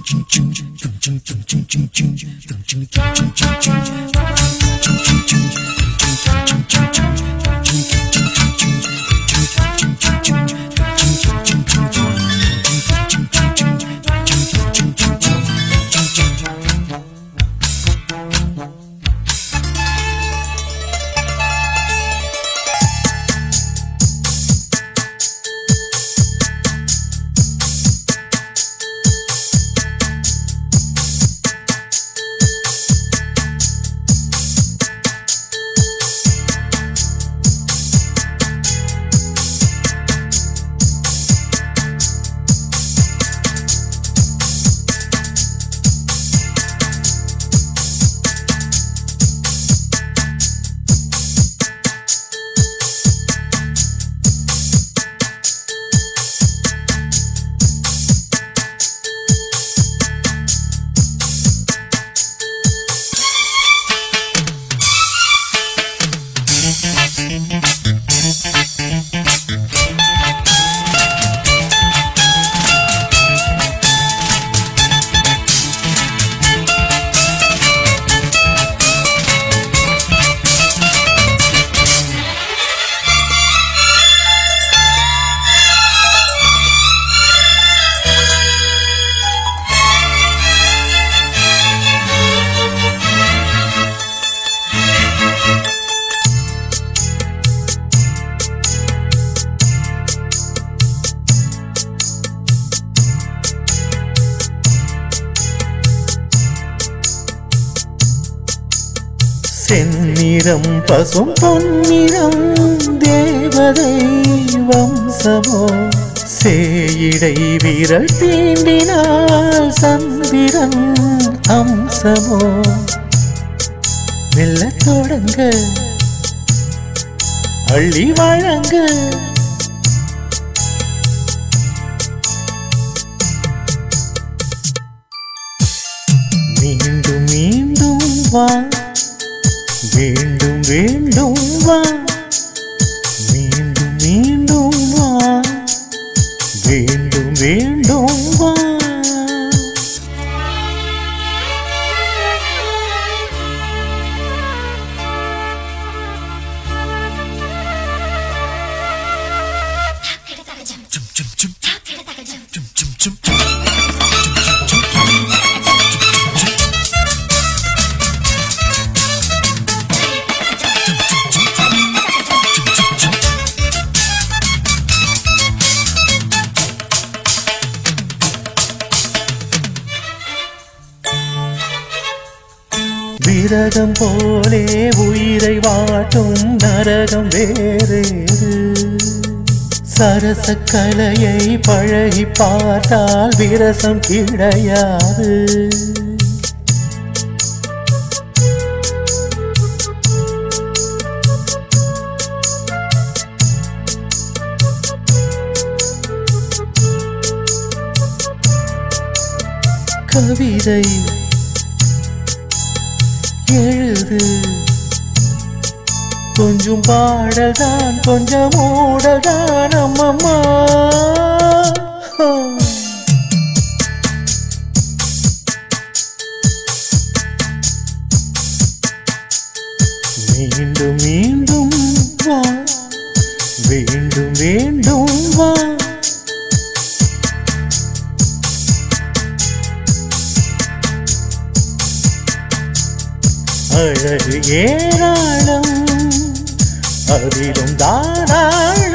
செந்நிறம் பசும் பொன்னிறம் தேவதை வம்சமோ சேயிடை விரல் தீண்டினால் சந்திரன் அம்சமோ மெல்லத் தொடங்க அள்ளி வழங்க மீண்டும் மீண்டும் வா வேண்டும் வேண்டும் வா மீண்டும் மீண்டும் வா வேண்டும் வேண்டும் வா விரதம் போலே உயிரை வாட்டும் நரகம் வேறேது சரச கலையை பழகி பார்த்தால் விரசம் கிடையாது கவிதை எழுது கொஞ்சம் பாடல்தான் கொஞ்சம் ஓடல்தான் அம்மம்மா மீண்டும் மீண்டும் வா வேண்டும் வேண்டும் வா அழகு ஏராளம் அதிலும் தாராளம்